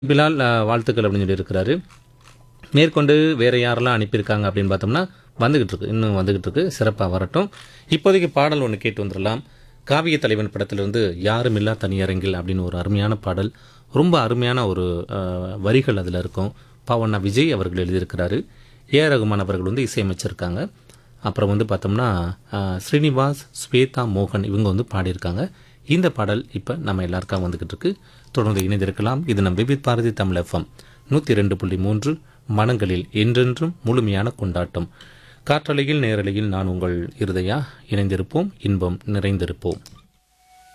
பிலால் அஹ், வாழ்த்துக்கள் அப்படின்னு சொல்லி இருக்கிறாரு மேற்கொண்டு வேற யாரெல்லாம் அனுப்பியிருக்காங்க அப்படின்னு பார்த்தோம்னா வந்துகிட்டு இருக்கு இன்னும் வந்துகிட்டு இருக்கு சிறப்பாக வரட்டும் இப்போதைக்கு பாடல் ஒன்று கேட்டு வந்துடலாம் காவிய தலைவன் படத்திலிருந்து யாரும் இல்லா தனியரங்கில் அப்படின்னு ஒரு அருமையான பாடல் ரொம்ப அருமையான ஒரு அஹ், வரிகள் அதில் இருக்கும் பாவண்ணா விஜய் அவர்கள் எழுதியிருக்கிறாரு ஏ ஆர் ரகுமான் அவர்கள் வந்து இசையமைச்சிருக்காங்க அப்புறம் வந்து பார்த்தோம்னா அஹ், ஸ்ரீனிவாஸ் ஸ்வேதா மோகன் இவங்க வந்து பாடியிருக்காங்க இந்த பாடல் இப்போ நம்ம எல்லாருக்கும் வந்துகிட்டு இருக்கு தொடர்ந்து இணைந்திருக்கலாம் இது நம் விபித் பாரதி தமிழ் எஃப்எம் நூற்றி ரெண்டு புள்ளி மூன்று மனங்களில் என்றென்றும் முழுமையான கொண்டாட்டம் காற்றலையில் நேரலையில் நான் உங்கள் இருதையா இணைந்திருப்போம் இன்பம் நிறைந்திருப்போம்